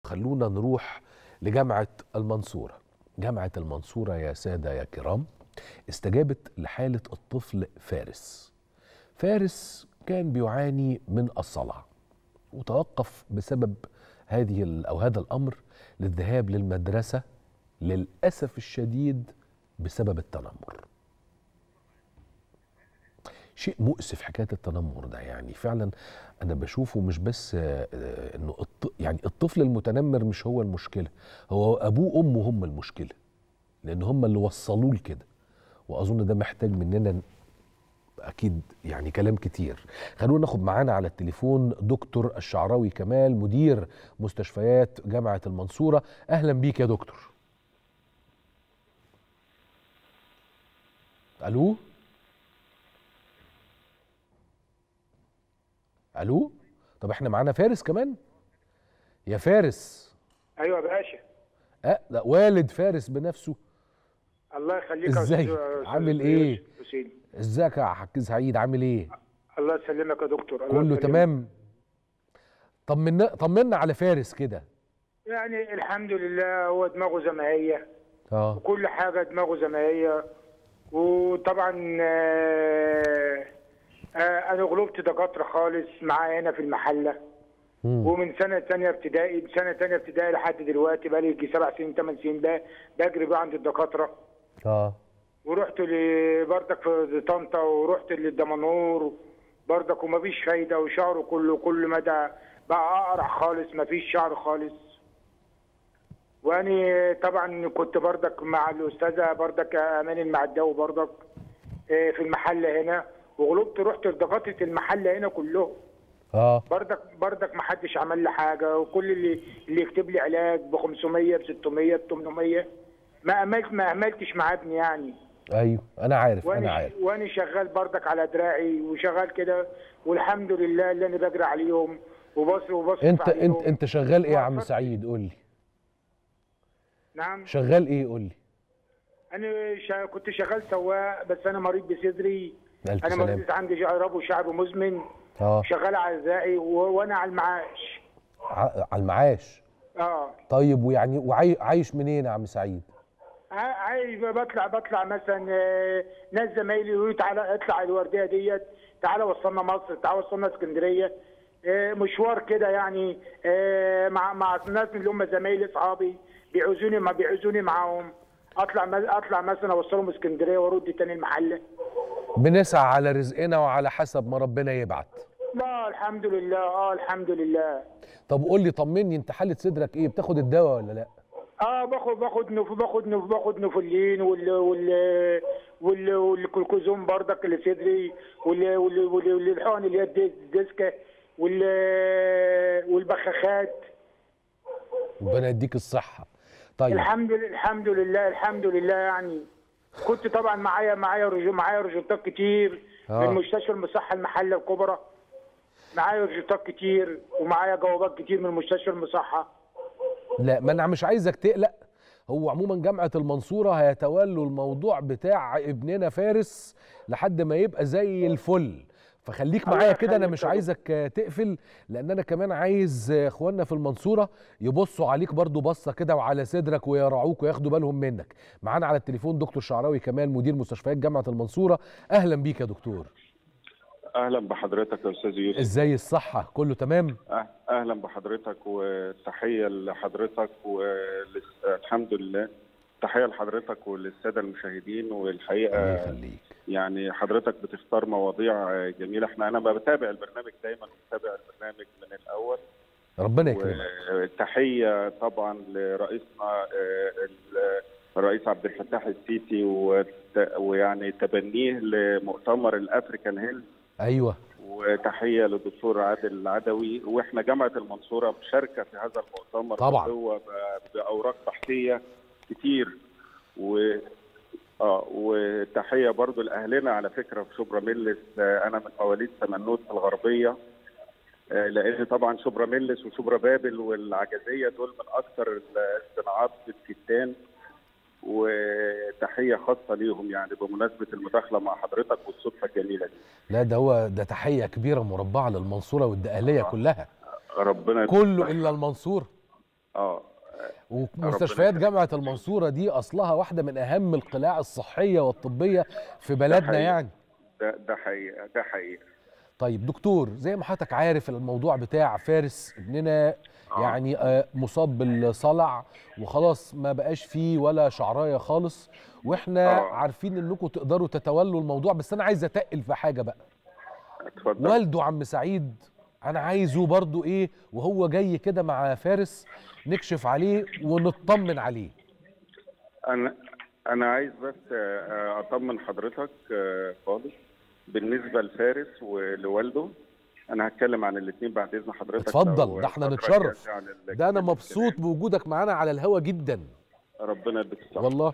خلونا نروح لجامعة المنصورة جامعة المنصورة يا سادة يا كرام استجابت لحالة الطفل فارس فارس كان بيعاني من الصلع وتوقف بسبب هذه ال- أو هذا الأمر للذهاب للمدرسة للأسف الشديد بسبب التنمر شيء مؤسف حكايه التنمر ده يعني فعلا انا بشوفه مش بس آه، آه، انه الط... يعني الطفل المتنمر مش هو المشكله هو ابوه وامه هم المشكله لان هم اللي وصلوه لكده واظن ده محتاج مننا ن- اكيد يعني كلام كتير خلونا ناخد معانا على التليفون دكتور الشعراوي كمال مدير مستشفيات جامعه المنصوره اهلا بيك يا دكتور الو الو طب احنا معانا فارس كمان يا فارس ايوه يا باشا اه لا والد فارس بنفسه الله يخليك يا ازيك؟ أستاذ- أستاذ عامل إيه؟ حسين ازيك يا حاج سعيد عامل ايه الله يسلمك يا دكتور الله كله يسلمك. تمام طمنا طمنا على فارس كده يعني الحمد لله هو دماغه زي ما هي اه وكل حاجه دماغه زي ما هي وطبعا آه، آه، انا غلبت دكاتره خالص معاه هنا في المحله مم. ومن سنه ثانيه ابتدائي من سنه ثانيه ابتدائي لحد دلوقتي بقى لي يجي سبع سنين ثمان سنين بقى بجري بقى عند الدكاتره اه ورحت لبردك في طنطا ورحت للدمنهور بردك ومفيش فايده وشعره كله كل مدى بقى اقرع خالص مفيش شعر خالص واني طبعا كنت بردك مع الاستاذه بردك امان المعداوي بردك آه، في المحله هنا وغلبت رحت لدكاتره المحله هنا كلهم اه بردك بردك ما حدش عمل لي حاجه وكل اللي اللي يكتب لي علاج ب 500 ب 600 ب 800 ما املت ما املتش مع ابني يعني ايوه انا عارف انا وانا عارف وانا شغال بردك على دراعي وشغال كده والحمد لله اللي انا بجري عليهم وبصرف وبصرف انت عليهم. انت انت شغال ايه يا عم وعفرت- سعيد قول لي نعم شغال ايه قول لي انا شا... كنت شغال سواق بس انا مريض بصدري الف انا سلامه مريض عندي جعرب وشعب مزمن اه شغال على ذائي و... وانا على المعاش ع- على المعاش اه طيب ويعني وعايش منين يا عم سعيد ع- عايز بطلع بطلع مثلا آه، ناس زمايلي يقولوا تعالى اطلع الورديه ديت تعالى وصلنا مصر تعالى وصلنا اسكندريه آه، مشوار كده يعني آه، مع مع الناس اللي هم زمايلي اصحابي بيعوزوني ما بيعوزوني معاهم اطلع م- اطلع مثلا اوصلهم اسكندريه وارد تاني المحله بنسعى على رزقنا وعلى حسب ما ربنا يبعت لا الحمد لله اه الحمد لله طب قول لي طمني انت حاله صدرك ايه بتاخد الدواء ولا لا اه باخد باخد نف باخد نف باخد نفلين وال وال وال والكلكوزوم بردك اللي في صدري وال وال وال- والحقن اللي هي الديس- الديسكا وال والبخاخات ربنا يديك الصحه طيب الحمد لله الحمد لله الحمد لله يعني كنت طبعا معايا معايا رجو معايا روجوتات كتير آه. من مستشفى المصحه المحله الكبرى معايا روجوتات كتير ومعايا جوابات كتير من مستشفى المصحه لا ما انا مش عايزك تقلق هو عموما جامعه المنصوره هيتولوا الموضوع بتاع ابننا فارس لحد ما يبقى زي الفل فخليك الله معايا كده انا يخليك مش يا عايزك آه، تقفل لان انا كمان عايز آه، اخواننا في المنصوره يبصوا عليك برضو بصه كده وعلى صدرك ويراعوك وياخدوا بالهم منك معانا على التليفون دكتور شعراوي كمال مدير مستشفيات جامعه المنصوره اهلا بيك يا دكتور اهلا بحضرتك يا استاذ يوسف ازاي الصحه كله تمام أه- اهلا بحضرتك وتحيه لحضرتك والحمد لله تحيه لحضرتك وللساده المشاهدين الله والحقيقه يخليك يعني حضرتك بتختار مواضيع جميله احنا انا بتابع البرنامج دايما بتابع البرنامج من الاول ربنا يكرمك وتحيه طبعا لرئيسنا آه، ال- الرئيس عبد الفتاح السيسي وت- ويعني تبنيه لمؤتمر الافريكان هيلث ايوه وتحيه للدكتور عادل العدوي واحنا جامعه المنصوره مشاركه في هذا المؤتمر طبعاً. بقوة ب- باوراق بحثيه كتير و اه وتحيه برضو لاهلنا على فكره في شبرا ميلس آه، انا من مواليد سمنوت الغربيه آه، لان طبعا شبرا ميلس وشبرا بابل والعجزيه دول من اكثر الصناعات في الكتان وتحيه خاصه ليهم يعني بمناسبه المداخله مع حضرتك والصدفه الجميله دي لا ده هو ده تحيه كبيره مربعه للمنصوره والدقهليه كلها ربنا يكون كله الا المنصوره اه ومستشفيات جامعه المنصوره دي اصلها واحده من اهم القلاع الصحيه والطبيه في بلدنا حقيقي. يعني ده ده حقيقه ده حقيقه طيب دكتور زي ما حضرتك عارف الموضوع بتاع فارس ابننا آه. يعني آه، مصاب بالصلع وخلاص ما بقاش فيه ولا شعرايه خالص واحنا آه. عارفين انكم تقدروا تتولوا الموضوع بس انا عايز اتقل في حاجه بقى اتفضل والده عم سعيد انا عايزه برضو ايه وهو جاي كده مع فارس نكشف عليه ونطمن عليه انا انا عايز بس آه، اطمن حضرتك آه، خالص بالنسبه لفارس ولوالده انا هتكلم عن الاثنين بعد اذن حضرتك اتفضل، لو ده احنا فترة نتشرف. كافية عن ال- ده انا الكلام. مبسوط بوجودك معانا على الهوا جدا ربنا يديك الصحه والله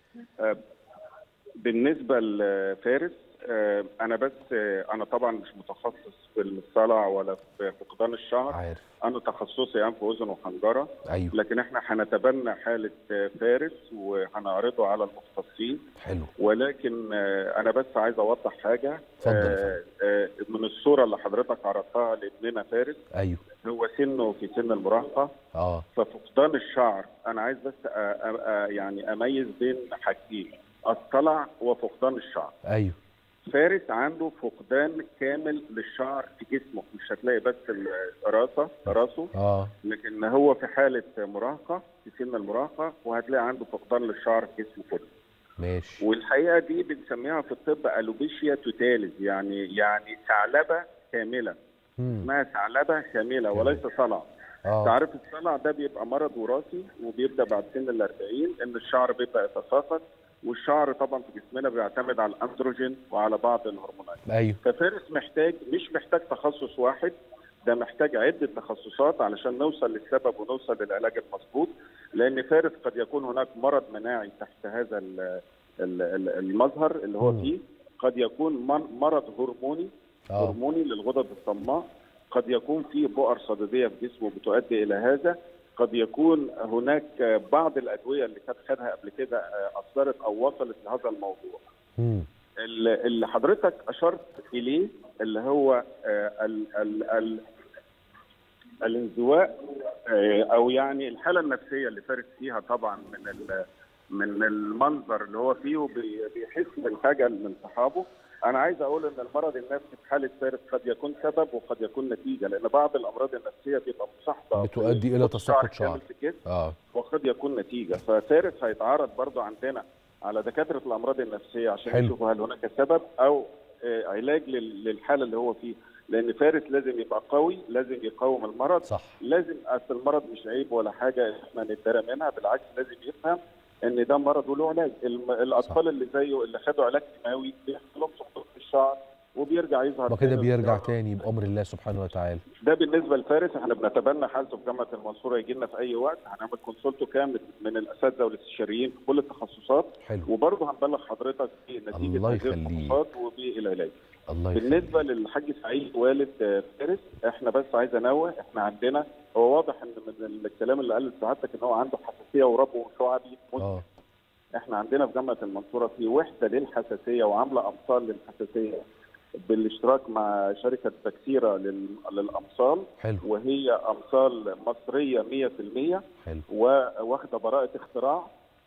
بالنسبه لفارس آه، انا بس آه، انا طبعا مش متخصص في الصلع ولا في فقدان الشعر عارف انا تخصصي انف واذن وحنجره ايوه لكن احنا هنتبنى حاله آه، فارس وهنعرضه على المختصين حلو ولكن آه، انا بس عايز اوضح حاجه اتفضل يا آه، آه، من الصوره اللي حضرتك عرضتها لابننا فارس ايوه هو سنه في سن المراهقه اه ففقدان الشعر انا عايز بس آه، آه، آه، يعني اميز بين حاجتين الصلع وفقدان الشعر ايوه فارس عنده فقدان كامل للشعر في جسمه مش هتلاقي بس راسه راسه اه لكن هو في حاله مراهقه في سن المراهقه وهتلاقي عنده فقدان للشعر في جسمه كله ماشي والحقيقه دي بنسميها في الطب الوبيشيا توتاليز يعني يعني ثعلبه كامله مم. اسمها ثعلبه كامله وليس صلع اه تعرف الصلع ده بيبقى مرض وراثي وبيبدا بعد سن ال 40 ان الشعر بيبدا يتساقط والشعر طبعا في جسمنا بيعتمد على الاندروجين وعلى بعض الهرمونات ايوه ففارس محتاج مش محتاج تخصص واحد ده محتاج عدة تخصصات علشان نوصل للسبب ونوصل للعلاج المظبوط لأن فارس قد يكون هناك مرض مناعي تحت هذا ال- ال- ال- المظهر اللي هو مم. فيه قد يكون من- مرض هرموني اه هرموني للغدد الصماء قد يكون في بؤر صديديه في جسمه بتؤدي الى هذا قد يكون هناك بعض الادويه اللي كانت خدها قبل كده اثرت او وصلت لهذا الموضوع مم. اللي اللي حضرتك اشرت اليه اللي هو آه، ال ال ال الانزواء آه، او يعني الحاله النفسيه اللي فارس فيها طبعا من ال- من المنظر اللي هو فيه وبي- بيحس بالخجل من صحابه انا عايز اقول ان المرض النفسي في حاله فارس قد يكون سبب وقد يكون نتيجه لان بعض الامراض النفسيه بتبقى مصاحبه بتؤدي إلى تساقط كامل شعر. في الجسم اه وقد يكون نتيجه ففارس هيتعرض برضو عندنا على دكاتره الامراض النفسيه عشان حلو. يشوفوا هل هناك سبب او آه، علاج لل- للحاله اللي هو فيه لان فارس لازم يبقى قوي لازم يقاوم المرض صح لازم اصل المرض مش عيب ولا حاجه احنا نتدرى منها بالعكس لازم يفهم ان ده مرض وله علاج الم- الاطفال اللي زيه اللي خدوا علاج كيماوي بيحصل لهم سقوط في الشعر وبيرجع يظهر وكده تاني بيرجع الشعر. تاني بامر الله سبحانه وتعالى ده بالنسبه لفارس احنا بنتبنى حالته في جامعه المنصوره يجي لنا في اي وقت هنعمل كونسولته كامل من الاساتذه والاستشاريين في كل التخصصات حلو وبرضه هنبلغ حضرتك بنتيجه الله هذه يخليك. الفحوصات وبالعلاج. الله يخليك بالنسبه للحاج سعيد والد آه، فارس احنا بس عايز انوه احنا عندنا هو واضح ان من الكلام اللي قاله سعادتك ان هو عنده حساسيه وربو شعبي اه احنا عندنا في جامعه المنصوره في وحده للحساسيه وعامله امصال للحساسيه بالاشتراك مع شركه تكسيره لل- للامصال حلو وهي امصال مصريه 100% حلو وواخده براءه اختراع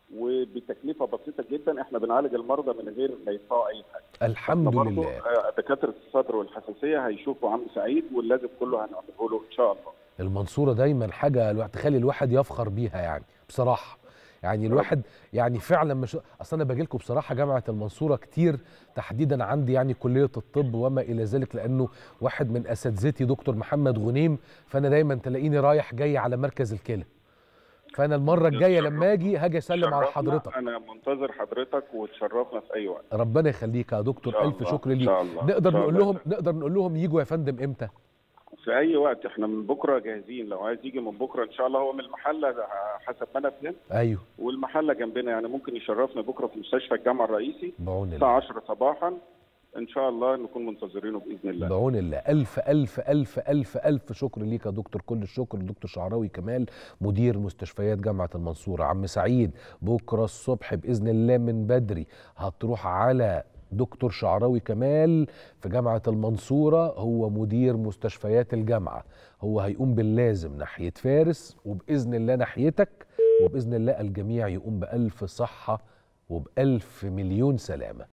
وبتكلفه بسيطه جدا احنا بنعالج المرضى من غير ما يدفعوا اي حاجه. الحمد برضه، لله آه، دكاتره الصدر والحساسيه هيشوفوا عم سعيد واللازم كله هنعمله له ان شاء الله. المنصوره دايما حاجه الواحد تخلي الواحد يفخر بيها يعني بصراحه يعني الواحد يعني فعلا مش اصل انا باجي لكم بصراحه جامعه المنصوره كتير تحديدا عندي يعني كليه الطب وما الى ذلك لانه واحد من اساتذتي دكتور محمد غنيم فانا دايما تلاقيني رايح جاي على مركز الكلى فانا المره الجايه لما اجي هاجي اسلم على شرفنا، حضرتك انا منتظر حضرتك وتشرفنا في اي وقت. ربنا يخليك يا دكتور إن شاء الف الله، شكر إن ليك شاء الله، نقدر إن شاء نقول الله. لهم نقدر نقول لهم يجوا يا فندم امتى في اي وقت احنا من بكره جاهزين لو عايز يجي من بكره ان شاء الله هو من المحله حسب ما انا فهمت ايوه والمحله جنبنا يعني ممكن يشرفنا بكره في مستشفى الجامعه الرئيسي بعون الساعه الله 10 صباحا ان شاء الله نكون منتظرينه باذن الله. بعون الله ألف ألف ألف ألف ألف شكر ليك يا دكتور كل الشكر دكتور شعراوي كمال مدير مستشفيات جامعة المنصورة عم سعيد بكرة الصبح بإذن الله من بدري هتروح على دكتور شعراوي كمال في جامعة المنصورة هو مدير مستشفيات الجامعة هو هيقوم باللازم ناحية فارس وبإذن الله ناحيتك وبإذن الله الجميع يقوم بألف صحة وبألف مليون سلامة